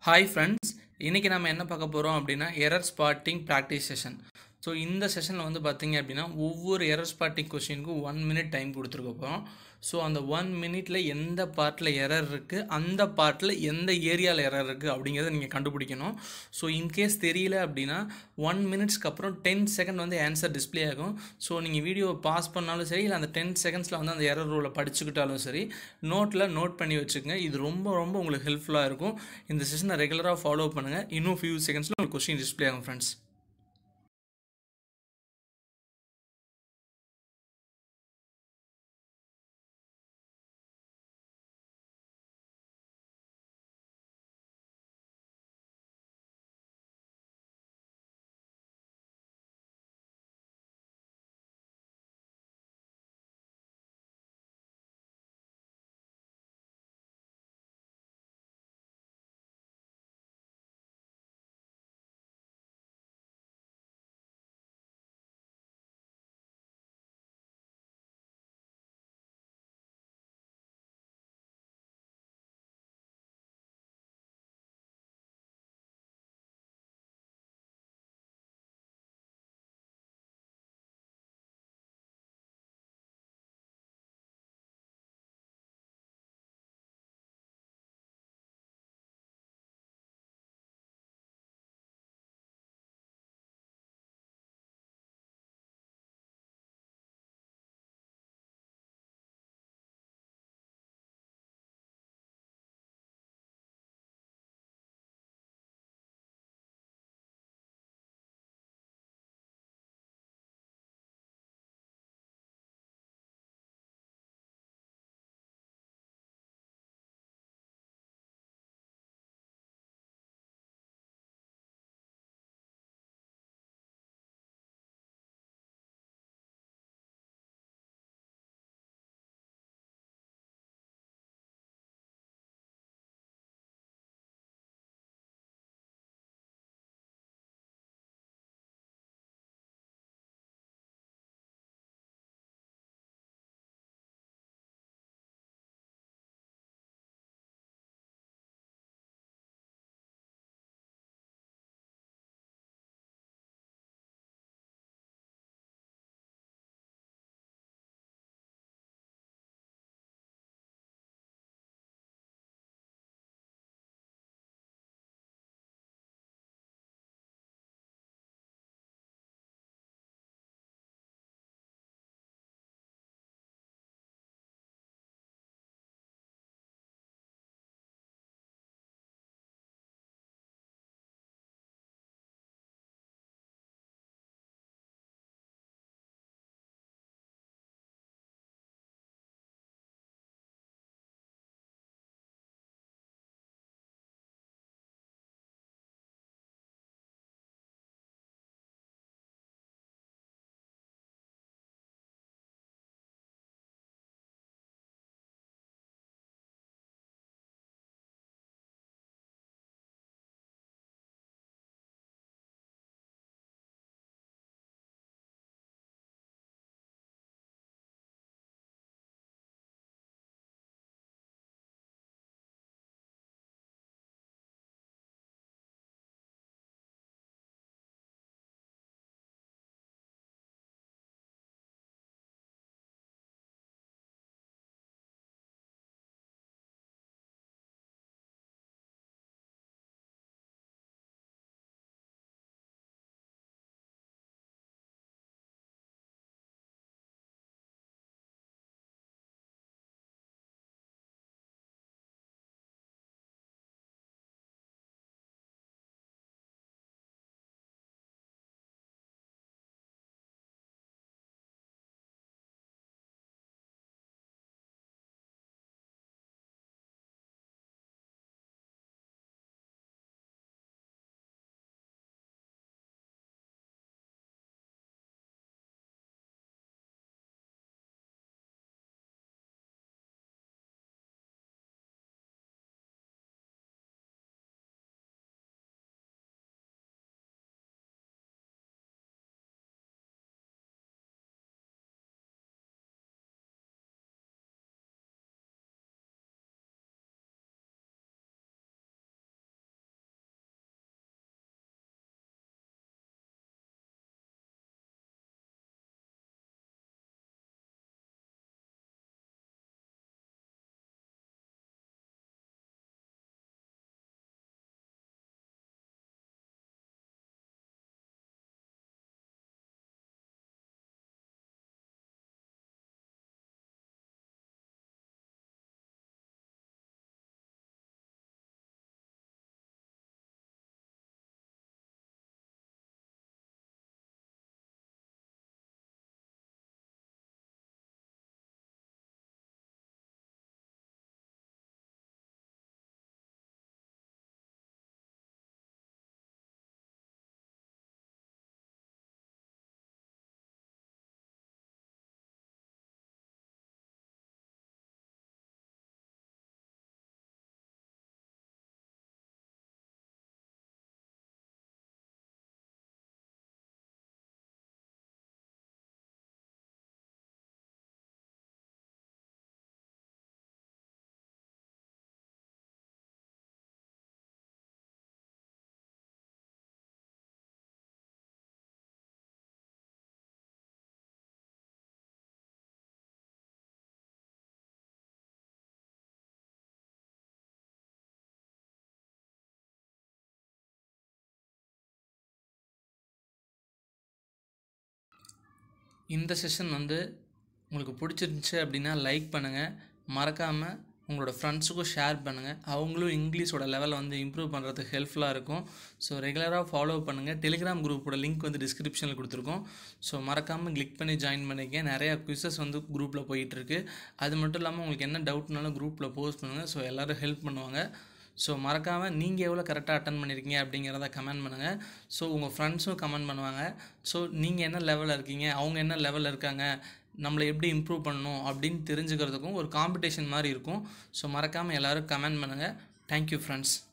hi friends இன்றைக்கி நம்ம என்ன பார்க்க போகிறோம் அப்படின்னா error spotting practice session so இந்த செஷனில் வந்து பார்த்தீங்க அப்படின்னா ஒவ்வொரு எரர் ஸ்பாட்டிங் கொஷினுக்கும் ஒன் மினிட் டைம் கொடுத்துருக்க போகிறோம் ஸோ அந்த ஒன் மினிட்ல எந்த பார்ட்டில் எரர் இருக்குது அந்த பார்ட்டில் எந்த ஏரியாவில் எரர் இருக்குது அப்படிங்கிறத நீங்கள் கண்டுபிடிக்கணும் ஸோ இன்கேஸ் தெரியல அப்படின்னா ஒன் மினிட்ஸ்க்கு அப்புறம் டென் செகண்ட் வந்து ஆன்சர் டிஸ்ப்ளே ஆகும் ஸோ நீங்கள் வீடியோவை பாஸ் பண்ணாலும் சரி இல்லை அந்த டென் செகண்ட்ஸில் வந்து அந்த எரர் ரூலை படிச்சுக்கிட்டாலும் சரி நோட்டில் நோட் பண்ணி வச்சுக்கோங்க இது ரொம்ப ரொம்ப உங்களுக்கு ஹெல்ப்ஃபுல்லாக இருக்கும் இந்த செஷனை ரெகுலராக ஃபாலோ பண்ணுங்கள் இன்னும் ஃபியூ செகண்ட்ஸில் உங்களுக்கு கொஸ்டின் டிஸ்ப்ளே ஆகும் ஃப்ரெண்ட்ஸ் இந்த செஷன் வந்து உங்களுக்கு பிடிச்சிருந்துச்சு அப்படின்னா லைக் பண்ணுங்கள் மறக்காமல் உங்களோட ஃப்ரெண்ட்ஸுக்கும் ஷேர் பண்ணுங்கள் அவங்களும் இங்கிலீஷோட லெவலை வந்து இம்ப்ரூவ் பண்ணுறதுக்கு ஹெல்ப்ஃபுல்லாக இருக்கும் ஸோ ரெகுலராக ஃபாலோ பண்ணுங்கள் டெலிகிராம் குரூப்போட லிங்க் வந்து டிஸ்கிரிப்ஷனில் கொடுத்துருக்கோம் ஸோ மறக்காமல் கிளிக் பண்ணி ஜாயின் பண்ணிக்க நிறையா குவிசஸ் வந்து குரூப்பில் போயிட்டுருக்கு அது மட்டும் இல்லாமல் உங்களுக்கு என்ன டவுட்னாலும் குரூப்பில் போஸ்ட் பண்ணுங்கள் ஸோ எல்லோரும் ஹெல்ப் பண்ணுவாங்க ஸோ மறக்காமல் நீங்கள் எவ்வளோ கரெக்டாக அட்டன் பண்ணியிருக்கீங்க அப்படிங்கிறத கமெண்ட் பண்ணுங்கள் ஸோ உங்கள் ஃப்ரெண்ட்ஸும் கமெண்ட் பண்ணுவாங்க ஸோ நீங்கள் என்ன லெவலில் இருக்கீங்க அவங்க என்ன லெவலில் இருக்காங்க நம்மளை எப்படி இம்ப்ரூவ் பண்ணணும் அப்படின்னு தெரிஞ்சுக்கிறதுக்கும் ஒரு காம்படிஷன் மாதிரி இருக்கும் ஸோ மறக்காமல் எல்லோரும் கமெண்ட் பண்ணுங்கள் தேங்க்யூ ஃப்ரெண்ட்ஸ்